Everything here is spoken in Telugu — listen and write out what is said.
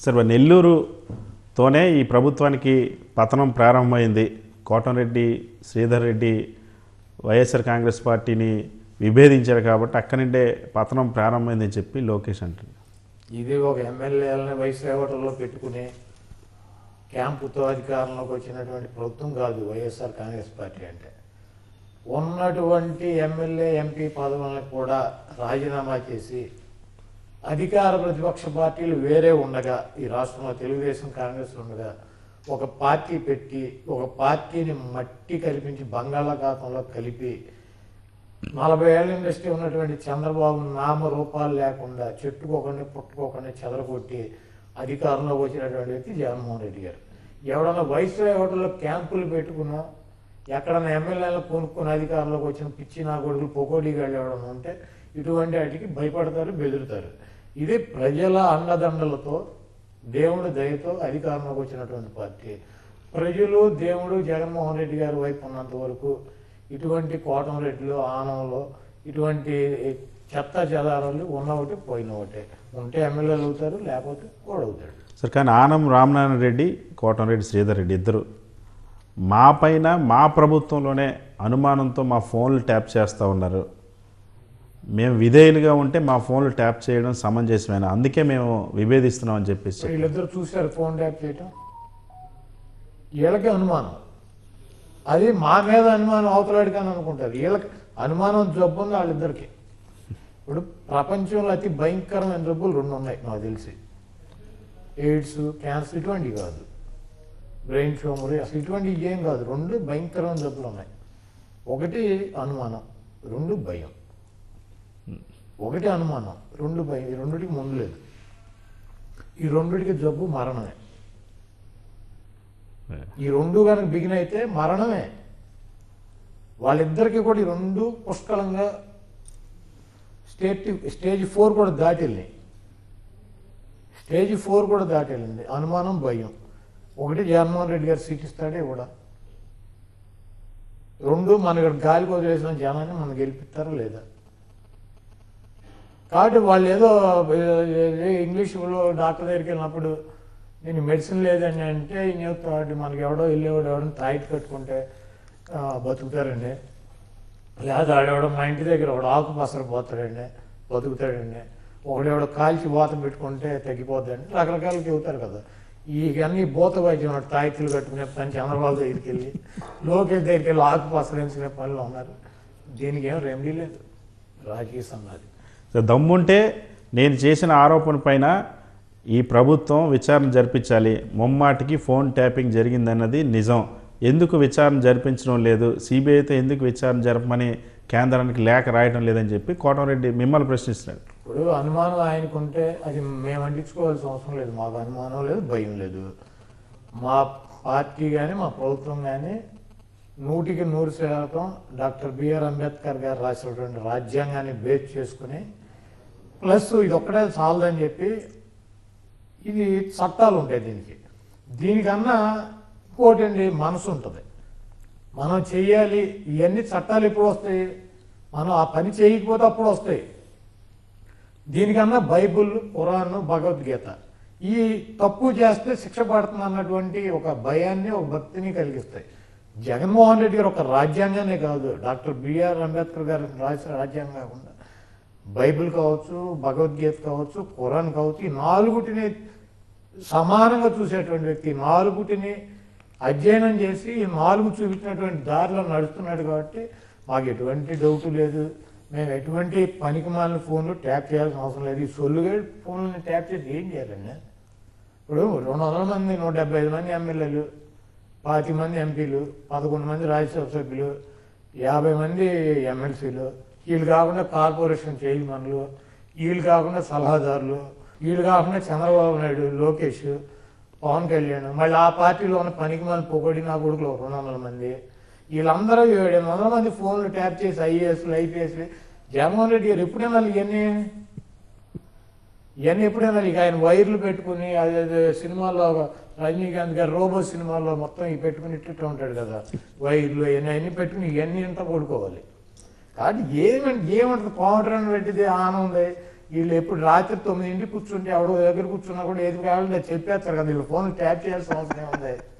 సార్ మరి నెల్లూరుతోనే ఈ ప్రభుత్వానికి పతనం ప్రారంభమైంది కోటంరెడ్డి శ్రీధర్ రెడ్డి వైఎస్ఆర్ కాంగ్రెస్ పార్టీని విభేదించారు కాబట్టి అక్కడి నుండే పతనం ప్రారంభమైందని చెప్పి లోకేష్ అంటారు ఇది ఒక ఎమ్మెల్యేలని వైసేవటంలో పెట్టుకుని క్యాంపుతో అధికారంలోకి వచ్చినటువంటి ప్రభుత్వం కాదు వైఎస్ఆర్ కాంగ్రెస్ పార్టీ అంటే ఉన్నటువంటి ఎమ్మెల్యే ఎంపీ పదవులను కూడా రాజీనామా చేసి అధికార ప్రతిపక్ష పార్టీలు వేరే ఉండగా ఈ రాష్ట్రంలో తెలుగుదేశం కాంగ్రెస్ ఉండగా ఒక పార్టీ పెట్టి ఒక పార్టీని మట్టి కల్పించి బంగాళాఖాతంలో కలిపి నలభై ఏళ్ళ ఇండస్ట్రీ ఉన్నటువంటి చంద్రబాబు నామ రూపాలు లేకుండా చెట్టుకోకుండా పుట్టుకోకుండా చెదరగొట్టి అధికారంలోకి వచ్చినటువంటి వ్యక్తి జగన్మోహన్ రెడ్డి గారు ఎవడన్నా వైస్రాయ్ హోటల్లో క్యాంపులు పెట్టుకున్నా ఎక్కడన్నా ఎమ్మెల్యేలు కొనుక్కుని అధికారంలోకి వచ్చిన పిచ్చి నా కొడుకులు పొకోడీగాళ్ళు ఎవడన్నా ఉంటే ఇటువంటి వాటికి భయపడతారు బెదురుతారు ఇది ప్రజల అండదండలతో దేవుడి దయతో అధికారంలోకి వచ్చినటువంటి పార్టీ ప్రజలు దేవుడు జగన్మోహన్ రెడ్డి గారి వైపు ఉన్నంత వరకు ఇటువంటి కోటం రెడ్డిలో ఆనంలో ఇటువంటి చెత్త చెదారాలు ఉన్న ఒకటి పోయిన ఒకటే ఉంటే ఎమ్మెల్యేలు అవుతారు లేకపోతే కూడా అవుతాడు సార్ కానీ ఆనం రామనారాయణ రెడ్డి కోటంరెడ్డి శ్రీధర్ రెడ్డి ఇద్దరు మా పైన మా ప్రభుత్వంలోనే అనుమానంతో మా ఫోన్లు ట్యాప్ చేస్తూ ఉన్నారు మేము విధేయులుగా ఉంటే మా ఫోన్లు ట్యాప్ చేయడం సమంజసమైన అందుకే మేము విభేదిస్తున్నాం అని చెప్పేసి చెప్పారు. వీళ్ళిద్దరు చూశారు ఫోన్ ట్యాప్ చేయటం వీళ్ళకి అనుమానం అది మా మీద అనుమానం అవతలాడికి అని అనుకుంటారు వీళ్ళకి అనుమానం జబ్బు ఉంది వాళ్ళిద్దరికి ఇప్పుడు ప్రపంచంలో అతి భయంకరమైన జబ్బులు రెండు ఉన్నాయి నాకు తెలిసి ఎయిడ్స్ క్యాన్సర్ ఇటువంటివి కాదు బ్రెయిన్ ట్యూమర్ అసలు ఇటువంటివి ఏం కాదు రెండు భయంకరమైన జబ్బులు ఉన్నాయి ఒకటి అనుమానం రెండు భయం ఒకటి అనుమానం రెండు భయం ఈ రెండుటికి ముందు లేదు ఈ రెండుటికి జబ్బు మరణమే ఈ రెండు కనుక బిగిన్ అయితే మరణమే వాళ్ళిద్దరికి కూడా ఈ రెండు పుష్కలంగా స్టేట్ స్టేజ్ ఫోర్ కూడా దాటిల్ని స్టేజ్ ఫోర్ కూడా దాటిల్లింది అనుమానం భయం ఒకటి జగన్మోహన్ రెడ్డి గారు సీట్ ఇస్తాడే కూడా రెండు మన ఇక్కడ గాలికి వదిలేసిన జనాన్ని మనం గెలిపిస్తారా లేదా కాబట్టి వాళ్ళు ఏదో ఏ, ఇంగ్లీష్లో డాక్టర్ దగ్గరికి వెళ్ళినప్పుడు నేను మెడిసిన్ లేదని అంటే ఈయన చెప్తాడు మనకి ఎవడో వెళ్ళేవాడు ఎవడో తాయిట్ కట్టుకుంటే ఆ, బతుకుతారండి లేదా ఆడెవడో మా ఇంటి దగ్గర ఒకడు ఆకు పసరు పోతాడండి బతుకుతాడండి ఒకడెవడో కాల్చి బోత పెట్టుకుంటే తగ్గిపోద్దండి రకరకాలు చెబుతారు కదా ఇవన్నీ బోత వైద్యం వాడు తాయితులు కట్టుకునే పని చంద్రబాబు దగ్గరికి వెళ్ళి లోకేష్ దగ్గరికి వెళ్ళి ఆకు పసరించుకునే పనిలో ఉన్నారు దీనికి ఏం రెమెడీ లేదు రాజకీయ సంఘాలు సో దమ్ముంటే నేను చేసిన ఆరోపణ పైన ఈ ప్రభుత్వం విచారణ జరిపించాలి ముమ్మాటికి ఫోన్ ట్యాపింగ్ జరిగిందన్నది నిజం ఎందుకు విచారణ జరిపించడం లేదు సిబిఐతో ఎందుకు విచారణ జరపమని కేంద్రానికి లేఖ రాయడం లేదని చెప్పి కోటంరెడ్డి మిమ్మల్ని ప్రశ్నిస్తున్నాడు ఇప్పుడు అనుమానం ఆయనకుంటే అది మేము అంటించుకోవాల్సిన అవసరం లేదు మాకు అనుమానం లేదు భయం లేదు మా పార్టీ కానీ మా ప్రభుత్వం కానీ నూటికి నూరు శాతం డాక్టర్ బిఆర్ అంబేద్కర్ గారు రాసినటువంటి రాజ్యాంగాన్ని బేస్ చేసుకుని ప్లస్ ఇది ఒక్కటే చాలదని చెప్పి ఇది చట్టాలు ఉంటాయి దీనికి దీనికన్నా ఇంకోటండి మనసు ఉంటుంది మనం చెయ్యాలి ఇవన్నీ చట్టాలు ఎప్పుడు వస్తాయి మనం ఆ పని చేయకపోతే అప్పుడు వస్తాయి దీనికన్నా బైబుల్ ఖురాన్ భగవద్గీత ఈ తప్పు చేస్తే శిక్ష పడుతుంది అన్నటువంటి ఒక భయాన్ని ఒక భక్తిని కలిగిస్తాయి జగన్మోహన్ రెడ్డి గారు ఒక రాజ్యాంగానే కాదు డాక్టర్ బిఆర్ అంబేద్కర్ గారు రాసిన రాజ్యాంగం కాకుండా బైబిల్ కావచ్చు భగవద్గీత కావచ్చు ఖురాన్ కావచ్చు ఈ నాలుగుటిని సమానంగా చూసేటువంటి వ్యక్తి ఈ నాలుగుటిని అధ్యయనం చేసి ఈ నాలుగు చూపించినటువంటి దారిలో నడుస్తున్నాడు కాబట్టి మాకు ఎటువంటి డౌట్ లేదు మేము ఎటువంటి పనికి మాలిన ఫోన్లు ట్యాప్ చేయాల్సిన అవసరం లేదు ఈ సొల్లుగా ఫోన్లని ట్యాప్ చేసి ఏం చేయాలండి ఇప్పుడు రెండు వందల మంది నూట డెబ్బై ఐదు మంది ఎమ్మెల్యేలు పాతి మంది ఎంపీలు పదకొండు మంది రాజ్యసభ సభ్యులు యాభై మంది ఎమ్మెల్సీలు వీళ్ళు కాకుండా కార్పొరేషన్ చైర్మన్లు వీళ్ళు కాకుండా సలహాదారులు వీళ్ళు కాకుండా చంద్రబాబు నాయుడు లోకేష్ పవన్ కళ్యాణ్ మళ్ళీ ఆ పార్టీలో ఉన్న పనికి మంది పొగడి నా కొడుకులు ఒక రెండు వందల మంది వీళ్ళందరూ ఏడు ఎనిమిది వందల మంది ఫోన్లు ట్యాప్ చేసి ఐఏఎస్లు ఐపీఎస్లు జగన్మోహన్ రెడ్డి గారు ఎప్పుడైనా ఇవన్నీ ఇవన్నీ ఎప్పుడైనా ఇక ఆయన వైర్లు పెట్టుకుని అదే అదే సినిమాల్లో రజనీకాంత్ గారు రోబో సినిమాల్లో మొత్తం ఇవి పెట్టుకుని ఇట్టు ఉంటాడు కదా వైర్లు ఇవన్నీ అన్నీ పెట్టుకుని ఇవన్నీ ఇంత పడుకోవాలి కాబట్టి ఏమంటే ఏమంటుంది కోమటరాని పెట్టింది ఆనంది వీళ్ళు ఎప్పుడు రాత్రి తొమ్మిదింటికి కూర్చుంటే ఎవడో దగ్గర కూర్చున్నా కూడా ఏది కావాలంటే చెప్పేస్తారు కదా వీళ్ళు ఫోన్ ట్యాప్ చేయాల్సిన అవసరం ఉంది